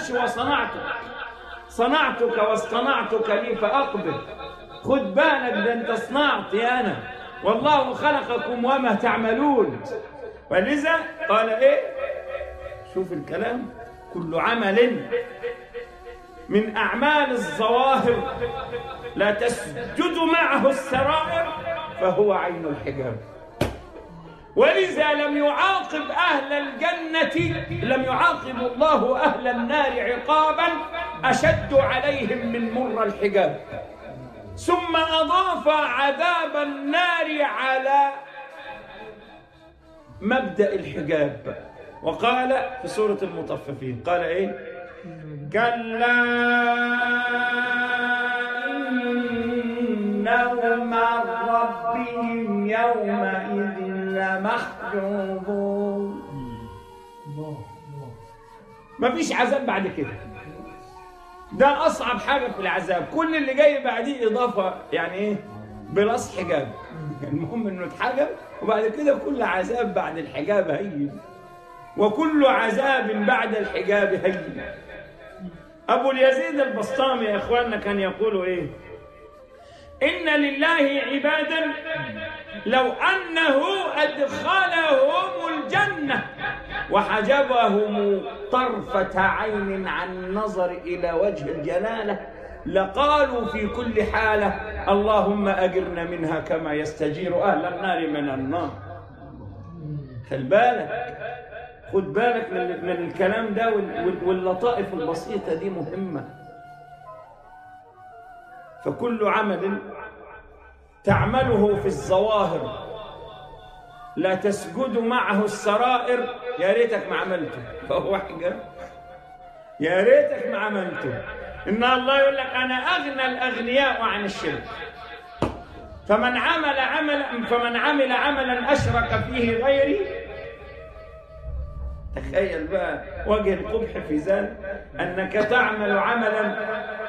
قالش وصنعتك صنعتك واصطنعتك لي فأقبل خد بالك ده انت صنعتي أنا والله خلقكم وما تعملون ولذا قال إيه شوف الكلام كل عمل من أعمال الظواهر لا تسجد معه السرائر فهو عين الحجاب ولذا لم يعاقب أهل الجنة لم يعاقب الله أهل النار عقابا أشد عليهم من مر الحجاب ثم أضاف عذاب النار على مبدأ الحجاب وقال في سورة المطففين قال إيه كلا إنهم عن ربهم يومئذ لمحجوبون مفيش عذاب بعد كده ده أصعب حاجة في العذاب كل اللي جاي بعديه إضافة يعني إيه بلص حجاب المهم إنه اتحجب وبعد كده كل عذاب بعد الحجاب هين وكل عذاب بعد الحجاب هين أبو اليزيد البسطامي يا إخواننا كان يقول إيه إن لله عبادا لو أنه أدخلهم الجنة وحجبهم طرفة عين عن النظر إلى وجه الجلالة لقالوا في كل حالة اللهم أجرنا منها كما يستجير أهل النار من النار خل بالك خد بالك من, من الكلام ده واللطائف البسيطة دي مهمة فكل عمل تعمله في الظواهر لا تسجد معه السرائر يا ريتك ما عملته فهو حجة يا ريتك ما عملته إن الله يقول لك أنا أغنى الأغنياء عن الشرك فمن عمل عملا فمن عمل عملا أشرك فيه غيري تخيل بقى وجه القبح في ذلك أنك تعمل عملا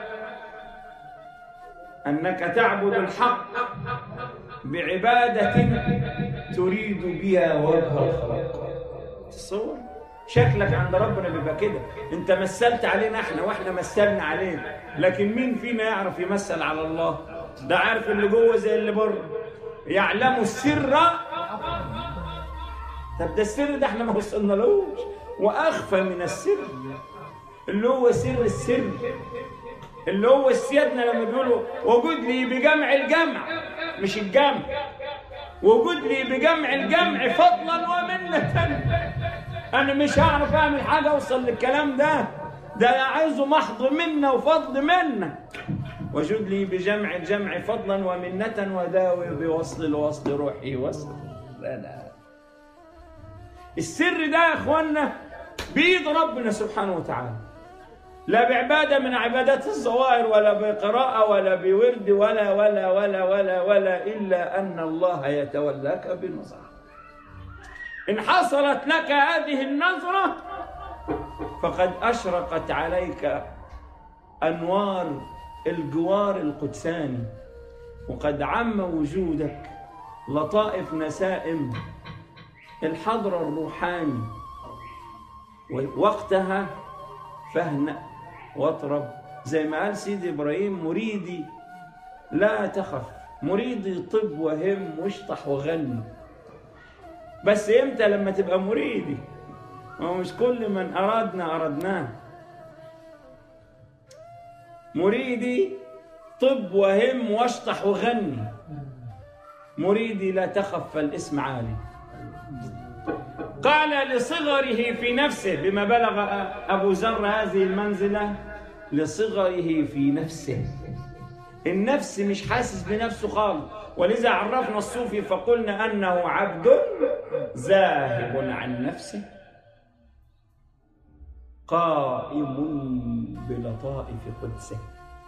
أنك تعبد الحق بعبادة تريد بها وجه الخلق تصور شكلك عند ربنا بيبقى كده انت مثلت علينا احنا واحنا مثلنا عليك لكن مين فينا يعرف يمثل على الله ده عارف اللي جوه زي اللي بره يعلم السر طب ده السر ده احنا ما وصلنالوش واخفى من السر اللي هو سر السر اللي هو سيادنا لما بيقولوا وجود لي بجمع الجمع مش الجمع وجود لي بجمع الجمع فضلا ومنة انا مش هعرف اعمل حاجه اوصل للكلام ده ده عايزه محض منا وفضل منك وجود لي بجمع الجمع فضلا ومنة وداوي بوصل الوصل روحي وصل لا لا السر ده يا اخوانا بيد ربنا سبحانه وتعالى لا بعبادة من عبادات الظواهر ولا بقراءة ولا بورد ولا ولا ولا ولا ولا إلا أن الله يتولاك بنظرة إن حصلت لك هذه النظرة فقد أشرقت عليك أنوار الجوار القدساني وقد عم وجودك لطائف نسائم الحضر الروحاني ووقتها فهنأ واطرب زي ما قال سيدي إبراهيم مريدي لا تخف مريدي طب وهم واشطح وغني بس امتى لما تبقى مريدي ما هو مش كل من أرادنا أردناه مريدي طب وهم واشطح وغني مريدي لا تخف فالاسم عالي قال لصغره في نفسه بما بلغ أبو ذر هذه المنزلة لصغره في نفسه النفس مش حاسس بنفسه خالص ولذا عرفنا الصوفي فقلنا أنه عبد ذاهب عن نفسه قائم بلطائف قدسه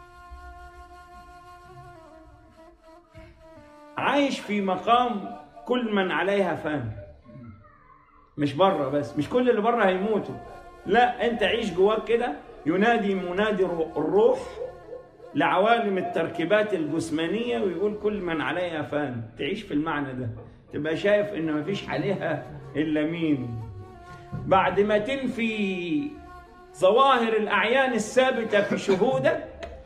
عايش في مقام كل من عليها فان مش بره بس مش كل اللي بره هيموتوا لا انت عيش جواك كده ينادي منادي الروح لعوالم التركيبات الجسمانيه ويقول كل من عليها فان تعيش في المعنى ده تبقى شايف ان مفيش عليها الا مين بعد ما تنفي ظواهر الأعيان الثابتة في شهودك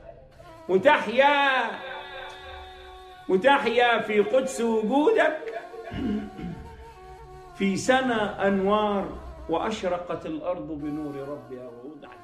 وتحيا وتحيا في قدس وجودك في سنة أنوار وأشرقت الأرض بنور ربها ووضعت